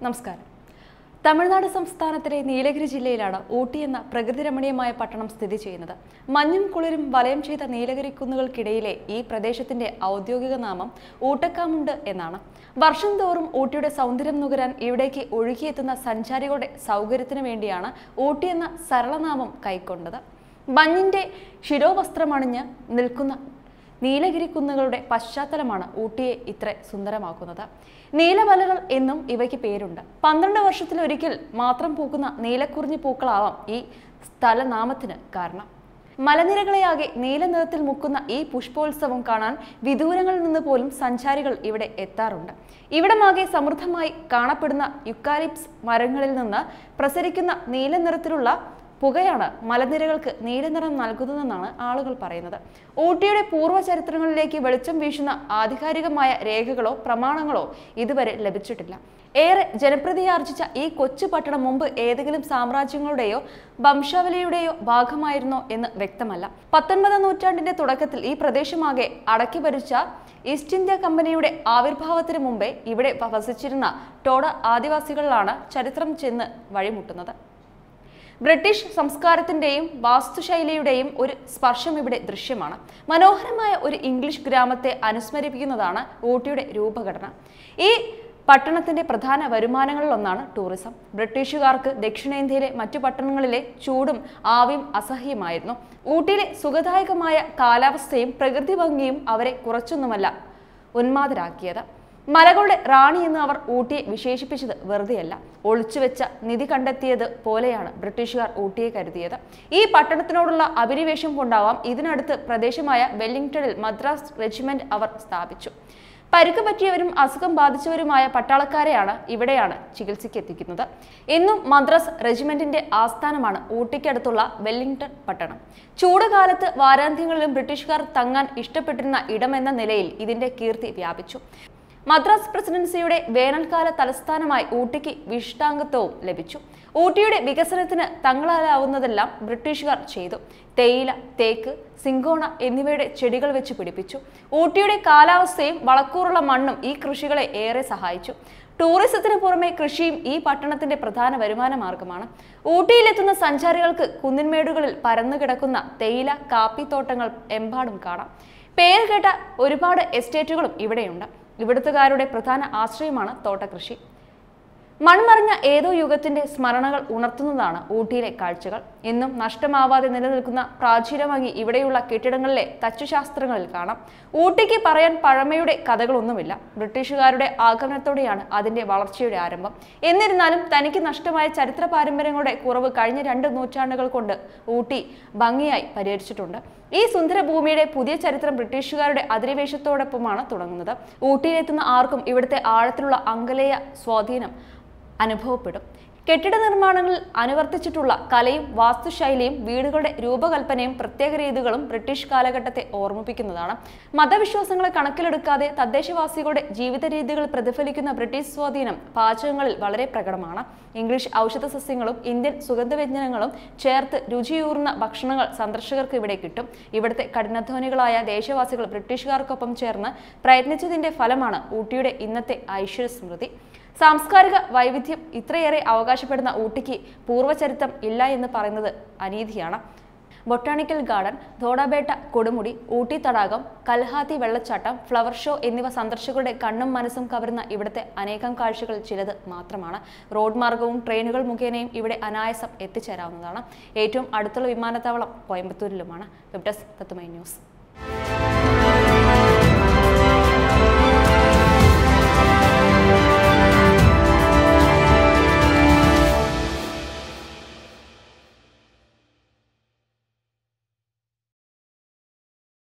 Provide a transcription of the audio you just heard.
നമസ്കാരം തമിഴ്നാട് സംസ്ഥാനത്തിലെ നീലഗിരി ജില്ലയിലാണ് ഊട്ടി എന്ന പ്രകൃതിരമണീയമായ പട്ടണം സ്ഥിതി ചെയ്യുന്നത് മഞ്ഞും കുളിരും വലയം ചെയ്ത നീലഗിരി കുന്നുകൾക്കിടയിലെ ഈ പ്രദേശത്തിന്റെ ഔദ്യോഗിക നാമം ഊട്ടക്കാമുണ്ട് എന്നാണ് വർഷം തോറും ഊട്ടിയുടെ സൗന്ദര്യം നുകരാൻ ഇവിടേക്ക് ഒഴുകിയെത്തുന്ന സഞ്ചാരികളുടെ സൗകര്യത്തിന് വേണ്ടിയാണ് ഊട്ടി എന്ന സരളനാമം കൈക്കൊണ്ടത് മഞ്ഞിന്റെ ശിരോവസ്ത്രമണിഞ്ഞ് നിൽക്കുന്ന നീലഗിരി കുന്നുകളുടെ പശ്ചാത്തലമാണ് ഊട്ടിയെ ഇത്ര സുന്ദരമാക്കുന്നത് നീലമലകൾ എന്നും ഇവയ്ക്ക് പേരുണ്ട് പന്ത്രണ്ട് വർഷത്തിലൊരിക്കൽ മാത്രം പൂക്കുന്ന നീലക്കുറിഞ്ഞി പൂക്കളാവാം ഈ സ്ഥലനാമത്തിന് കാരണം മലനിരകളെയാകെ നീല നിറത്തിൽ മുക്കുന്ന ഈ പുഷ്പോത്സവം കാണാൻ വിദൂരങ്ങളിൽ നിന്ന് പോലും സഞ്ചാരികൾ ഇവിടെ എത്താറുണ്ട് ഇവിടമാകെ സമൃദ്ധമായി കാണപ്പെടുന്ന യുക്കാലിപ്സ് മരങ്ങളിൽ നിന്ന് പ്രസരിക്കുന്ന നീല നിറത്തിലുള്ള പുകയാണ് മലനിരകൾക്ക് നീലനിറം നൽകുന്നതെന്നാണ് ആളുകൾ പറയുന്നത് ഊട്ടിയുടെ പൂർവ്വ ചരിത്രങ്ങളിലേക്ക് വെളിച്ചം വീശുന്ന ആധികാരികമായ രേഖകളോ പ്രമാണങ്ങളോ ഇതുവരെ ലഭിച്ചിട്ടില്ല ഏറെ ജനപ്രീതിയാർജിച്ച ഈ കൊച്ചു പട്ടണം മുമ്പ് ഏതെങ്കിലും സാമ്രാജ്യങ്ങളുടെയോ വംശാവലിയുടെയോ ഭാഗമായിരുന്നോ എന്ന് വ്യക്തമല്ല പത്തൊൻപതാം നൂറ്റാണ്ടിന്റെ തുടക്കത്തിൽ ഈ പ്രദേശമാകെ അടക്കി ഭരിച്ച ഈസ്റ്റ് ഇന്ത്യ കമ്പനിയുടെ ആവിർഭാവത്തിന് മുമ്പേ ഇവിടെ വസിച്ചിരുന്ന ടോഡ ആദിവാസികളിലാണ് ചരിത്രം ചെന്ന് വഴിമുട്ടുന്നത് ബ്രിട്ടീഷ് സംസ്കാരത്തിന്റെയും വാസ്തുശൈലിയുടെയും ഒരു സ്പർശം ഇവിടെ ദൃശ്യമാണ് മനോഹരമായ ഒരു ഇംഗ്ലീഷ് ഗ്രാമത്തെ അനുസ്മരിപ്പിക്കുന്നതാണ് ഊട്ടിയുടെ രൂപഘടന ഈ പട്ടണത്തിന്റെ പ്രധാന വരുമാനങ്ങളിലൊന്നാണ് ടൂറിസം ബ്രിട്ടീഷുകാർക്ക് ദക്ഷിണേന്ത്യയിലെ മറ്റു പട്ടണങ്ങളിലെ ചൂടും ആവിയും അസഹ്യമായിരുന്നു ഊട്ടിയിലെ സുഖദായകമായ കാലാവസ്ഥയും പ്രകൃതി ഭംഗിയും അവരെ കുറച്ചൊന്നുമല്ല ഉന്മാദരാക്കിയത് മലകളുടെ റാണി എന്ന് അവർ ഊട്ടിയെ വിശേഷിപ്പിച്ചത് വെറുതെയല്ല ഒളിച്ചുവെച്ച നിധി കണ്ടെത്തിയത് പോലെയാണ് ബ്രിട്ടീഷുകാർ ഊട്ടിയെ കരുതിയത് ഈ പട്ടണത്തിനോടുള്ള അഭിനിവേശം കൊണ്ടാവാം ഇതിനടുത്ത് പ്രദേശമായ വെല്ലിംഗ്ടണിൽ മദ്രാസ് റെജിമെന്റ് അവർ സ്ഥാപിച്ചു പരുക്ക് പറ്റിയവരും അസുഖം ബാധിച്ചവരുമായ പട്ടാളക്കാരെയാണ് ഇവിടെയാണ് ചികിത്സയ്ക്ക് എത്തിക്കുന്നത് ഇന്നും മദ്രാസ് റെജിമെന്റിന്റെ ആസ്ഥാനമാണ് ഊട്ടിക്കടുത്തുള്ള വെല്ലിംഗ്ടൺ പട്ടണം ചൂടുകാലത്ത് വാരാന്ത്യങ്ങളിലും ബ്രിട്ടീഷുകാർ തങ്ങാൻ ഇഷ്ടപ്പെട്ടിരുന്ന ഇടമെന്ന നിലയിൽ ഇതിന്റെ കീർത്തി വ്യാപിച്ചു മദ്രാസ് പ്രസിഡൻസിയുടെ വേനൽക്കാല തലസ്ഥാനമായി ഊട്ടിക്ക് വിശിഷ്ടാംഗത്വവും ലഭിച്ചു ഊട്ടിയുടെ വികസനത്തിന് തങ്ങളാലാവുന്നതെല്ലാം ബ്രിട്ടീഷുകാർ ചെയ്തു തേയില തേക്ക് സിങ്കോണ എന്നിവയുടെ ചെടികൾ വെച്ച് പിടിപ്പിച്ചു ഊട്ടിയുടെ കാലാവസ്ഥയും വളക്കൂറുള്ള മണ്ണും ഈ കൃഷികളെ ഏറെ സഹായിച്ചു ടൂറിസത്തിന് പുറമെ കൃഷിയും ഈ പട്ടണത്തിന്റെ പ്രധാന വരുമാന മാർഗമാണ് ഊട്ടിയിലെത്തുന്ന സഞ്ചാരികൾക്ക് കുന്നിൻമേടുകളിൽ പരന്നു കിടക്കുന്ന തേയില കാപ്പിത്തോട്ടങ്ങൾ എമ്പാടും കാണാം പേര് കേട്ട ഒരുപാട് എസ്റ്റേറ്റുകളും ഇവിടെയുണ്ട് ഇവിടുത്തുകാരുടെ പ്രധാന ആശ്രയമാണ് തോട്ടകൃഷി മൺമറിഞ്ഞ ഏതോ യുഗത്തിന്റെ സ്മരണകൾ ഉണർത്തുന്നതാണ് ഊട്ടിയിലെ കാഴ്ചകൾ എന്നും നഷ്ടമാവാതെ നിലനിൽക്കുന്ന പ്രാചീനഭംഗി ഇവിടെയുള്ള കെട്ടിടങ്ങളിലെ തച്ചുശാസ്ത്രങ്ങളിൽ കാണാം ഊട്ടിക്ക് പറയാൻ പഴമയുടെ കഥകളൊന്നുമില്ല ബ്രിട്ടീഷുകാരുടെ ആഗമനത്തോടെയാണ് അതിന്റെ വളർച്ചയുടെ ആരംഭം എന്നിരുന്നാലും തനിക്ക് നഷ്ടമായ ചരിത്ര പാരമ്പര്യങ്ങളുടെ കുറവ് കഴിഞ്ഞ രണ്ട് നൂറ്റാണ്ടുകൾ കൊണ്ട് ഊട്ടി ഭംഗിയായി പരിഹരിച്ചിട്ടുണ്ട് ഈ സുന്ദരഭൂമിയുടെ പുതിയ ചരിത്രം ബ്രിട്ടീഷുകാരുടെ അധിനിവേശത്തോടൊപ്പമാണ് തുടങ്ങുന്നത് ഊട്ടിയിലെത്തുന്ന ആർക്കും ഇവിടുത്തെ ആഴത്തിലുള്ള അങ്കലേയ സ്വാധീനം അനുഭവപ്പെടും കെട്ടിട നിർമ്മാണങ്ങളിൽ അനുവർത്തിച്ചിട്ടുള്ള കലയും വാസ്തുശൈലിയും വീടുകളുടെ രൂപകൽപ്പനയും പ്രത്യേക രീതികളും ബ്രിട്ടീഷ് കാലഘട്ടത്തെ ഓർമ്മിപ്പിക്കുന്നതാണ് മതവിശ്വാസങ്ങളെ കണക്കിലെടുക്കാതെ തദ്ദേശവാസികളുടെ ജീവിത രീതികൾ പ്രതിഫലിക്കുന്ന ബ്രിട്ടീഷ് സ്വാധീനം പാചകങ്ങളിൽ വളരെ പ്രകടമാണ് ഇംഗ്ലീഷ് ഔഷധ സസ്യങ്ങളും ഇന്ത്യൻ സുഗന്ധവ്യഞ്ജനങ്ങളും ചേർത്ത് രുചിയൂർന്ന ഭക്ഷണങ്ങൾ സന്ദർശകർക്ക് ഇവിടെ കിട്ടും ഇവിടുത്തെ കഠിനാധ്വാനികളായ ദേശവാസികൾ ബ്രിട്ടീഷുകാർക്കൊപ്പം ചേർന്ന് പ്രയത്നിച്ചതിന്റെ ഫലമാണ് ഊട്ടിയുടെ ഇന്നത്തെ ഐശ്വര്യ സ്മൃതി സാംസ്കാരിക വൈവിധ്യം ഇത്രയേറെ അവകാശപ്പെടുന്ന ഊട്ടിക്ക് പൂർവ്വചരിത്രം ഇല്ല എന്ന് പറയുന്നത് അനീതിയാണ് ബൊട്ടാണിക്കൽ ഗാർഡൻ ധോഡാബേട്ട കൊടുമുടി ഊട്ടി തടാകം കൽഹാത്തി വെള്ളച്ചാട്ടം ഫ്ലവർ ഷോ എന്നിവ സന്ദർശകരുടെ കണ്ണും മനസ്സും കവരുന്ന ഇവിടുത്തെ അനേകം കാഴ്ചകൾ ചിലത് മാത്രമാണ് റോഡ് മാർഗവും ട്രെയിനുകൾ മുഖേനയും ഇവിടെ അനായാസം എത്തിച്ചേരാവുന്നതാണ് ഏറ്റവും അടുത്തുള്ള വിമാനത്താവളം കോയമ്പത്തൂരിലുമാണ് വെബ് ഡെസ്ക് തത്തുമൈ ന്യൂസ്